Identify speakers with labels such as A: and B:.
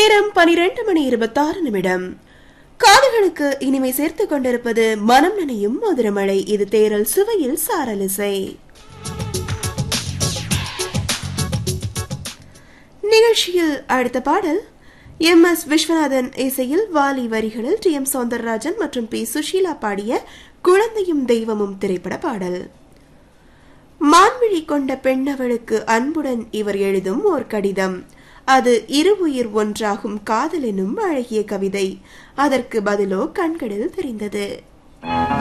A: நேரம் பனிரெண்டு மணி இருபத்தாறு நிமிடம் காதுகளுக்கு இனிமை சேர்த்துக் கொண்டிருப்பது மனம் நனையும் மதுரமழை இது தேரல் சுவையில் சாரலிசை நிகழ்ச்சியில் அடுத்த பாடல் எம் எஸ் விஸ்வநாதன் இசையில் வாலி வரிகளில் டி எம் சௌந்தரராஜன் மற்றும் பி சுஷீலா பாடிய குழந்தையும் தெய்வமும் திரைப்பட பாடல் மான்விழி கொண்ட பெண்ணவளுக்கு அன்புடன் இவர் எழுதும் ஓர் கடிதம் அது இருவுயிர் ஒன்றாகும் காதல் எனும் அழகிய கவிதை அதற்கு பதிலோ கண்களில் தெரிந்தது